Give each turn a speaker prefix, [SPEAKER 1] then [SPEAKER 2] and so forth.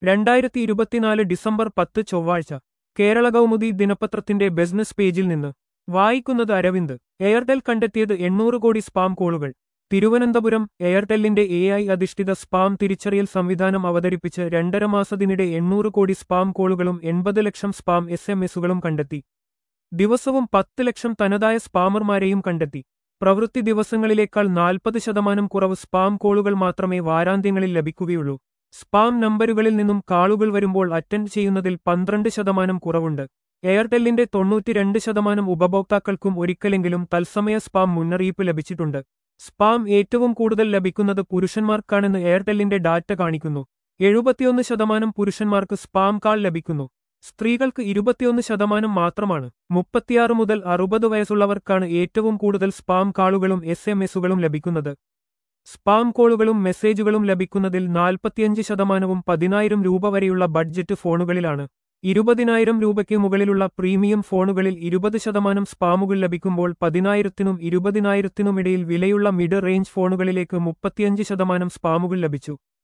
[SPEAKER 1] രണ്ടായിരത്തി ഇരുപത്തിനാല് ഡിസംബർ പത്ത് ചൊവ്വാഴ്ച കേരള കൗമുദി ദിനപത്രത്തിന്റെ ബിസിനസ് പേജിൽ നിന്ന് വായിക്കുന്നത് അരവിന്ദ് എയർടെൽ കണ്ടെത്തിയത് എണ്ണൂറ് കോടി സ്പാം കോളുകൾ തിരുവനന്തപുരം എയർടെല്ലിന്റെ എ ഐ അധിഷ്ഠിത സ്പാം തിരിച്ചറിയൽ സംവിധാനം അവതരിപ്പിച്ച് രണ്ടര മാസത്തിനിടെ എണ്ണൂറ് കോടി സ്പാം കോളുകളും എൺപത് ലക്ഷം സ്പാം എസ് എം എസുകളും കണ്ടെത്തി ദിവസവും പത്ത് ലക്ഷം തനതായ സ്പാമർമാരെയും കണ്ടെത്തി പ്രവൃത്തി ദിവസങ്ങളിലേക്കാൾ നാൽപ്പത് ശതമാനം കുറവ് സ്പാം കോളുകൾ മാത്രമേ വാരാന്ത്യങ്ങളിൽ ലഭിക്കുകയുള്ളൂ സ്പാം നമ്പരുകളിൽ നിന്നും കാളുകൾ വരുമ്പോൾ അറ്റൻഡ് ചെയ്യുന്നതിൽ പന്ത്രണ്ട് ശതമാനം കുറവുണ്ട് എയർടെല്ലിന്റെ തൊണ്ണൂറ്റിരണ്ട് ശതമാനം ഉപഭോക്താക്കൾക്കും ഒരിക്കലെങ്കിലും തത്സമയ സ്പാം മുന്നറിയിപ്പ് ലഭിച്ചിട്ടുണ്ട് സ്പാം ഏറ്റവും കൂടുതൽ ലഭിക്കുന്നത് പുരുഷന്മാർക്കാണെന്ന് എയർടെല്ലിന്റെ ഡാറ്റ കാണിക്കുന്നു എഴുപത്തിയൊന്ന് ശതമാനം പുരുഷന്മാർക്ക് സ്പാം കാൾ ലഭിക്കുന്നു സ്ത്രീകൾക്ക് ഇരുപത്തിയൊന്ന് ശതമാനം മാത്രമാണ് മുപ്പത്തിയാറ് മുതൽ അറുപത് വയസ്സുള്ളവർക്കാണ് ഏറ്റവും കൂടുതൽ സ്പാം കാളുകളും എസ് എം എസുകളും ലഭിക്കുന്നത് സ്പാം കോളുകളും മെസ്സേജുകളും ലഭിക്കുന്നതിൽ നാൽപ്പത്തിയഞ്ച് ശതമാനവും പതിനായിരം രൂപ വരെയുള്ള ബഡ്ജറ്റ് ഫോണുകളിലാണ് ഇരുപതിനായിരം രൂപയ്ക്ക് മുകളിലുള്ള പ്രീമിയം ഫോണുകളിൽ ഇരുപത് ശതമാനം സ്പാമുകൾ ലഭിക്കുമ്പോൾ പതിനായിരത്തിനും ഇരുപതിനായിരത്തിനുമിടയിൽ വിലയുള്ള മിഡ് റേഞ്ച് ഫോണുകളിലേക്ക് മുപ്പത്തിയഞ്ച് ശതമാനം സ്പാമുകൾ ലഭിച്ചു